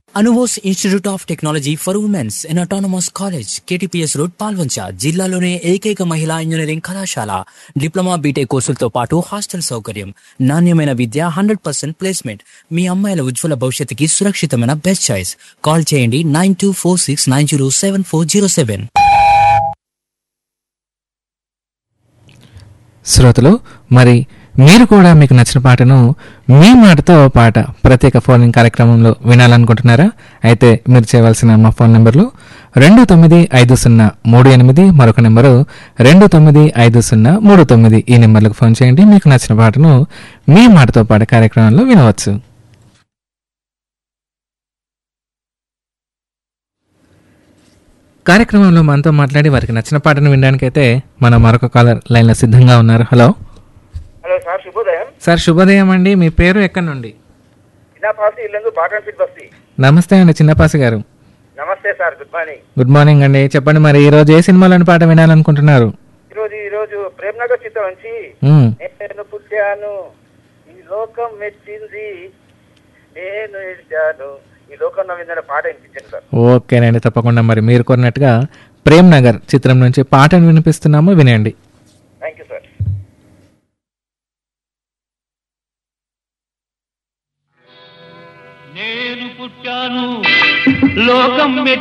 అనువోస్ institute of technology for womens in autonomous college KTPS road Palvancha జిల్లాలోనే ఏకైక మహిళా engineering కళాశాల డిప్లొమా బీటెక్ కోర్సులతో పాటు హాస్టల్ సౌకర్యం నాణ్యమైన విద్య హండ్రెడ్ పర్సెంట్ ప్లేస్మెంట్ మీ అమ్మాయిల ఉజ్వల భవిష్యత్తుకి సురక్షితమైన బెస్ట్ చాయిస్ కాల్ చేయండి nine two four six nine zero seven four zero seven శ్రోతలు మరి మీరు కూడా మీకు నచ్చిన పాటను మీ మాటతో పాట ప్రత్యేక ఫోన్ కార్యక్రమంలో వినాలనుకుంటున్నారా అయితే మీరు చేయవలసిన మా ఫోన్ నెంబర్లు రెండు తొమ్మిది ఐదు సున్నా మూడు ఎనిమిది మరొక నెంబరు రెండు తొమ్మిది ఐదు సున్నా మూడు తొమ్మిది ఈ నెంబర్లకు ఫోన్ చేయండి మీకు నచ్చిన పాటను మీ మాటతో పాట కార్యక్రమంలో వినవచ్చు కార్యక్రమంలో మనతో మాట్లాడి వారికి నచ్చిన పాటను వినడానికైతే మన మరొక కాలర్ లైన్లో సిద్ధంగా ఉన్నారు హలో హలో సార్ శుభోదయం సార్ శుభోదయం అండి మీ పేరు ఎక్కడి నుండి చిన్న పాసి ఇల్లందు బాటన్ ఫిట్ బస్తి నమస్తే అండి చిన్నపాసి గారు నమస్తే sir good morning good morning అండి చెప్పండి మరి ఈ రోజు ఏ సినిమాలోని పాట వినాలనుకుంటున్నారు ఈరోజు ఈరోజు ప్రేమ్ నగర్ చిత్రం నుంచి మ్మ్. నేను పుట్టాను ఈ లోకం మెచ్చింది నేను ఇచ్చాను ఈ లోకం నవ్విందనే పాట వినిపించాను సార్ ఓకేనండి తప్పకుండా మరి మీరు కోరినట్టుగా ప్రేమ్ నగర్ చిత్రం నుంచి పాటను వినిపిస్తున్నాము వినండి థ్యాంక్ యూ సార్ నేను పుట్టాను లోకం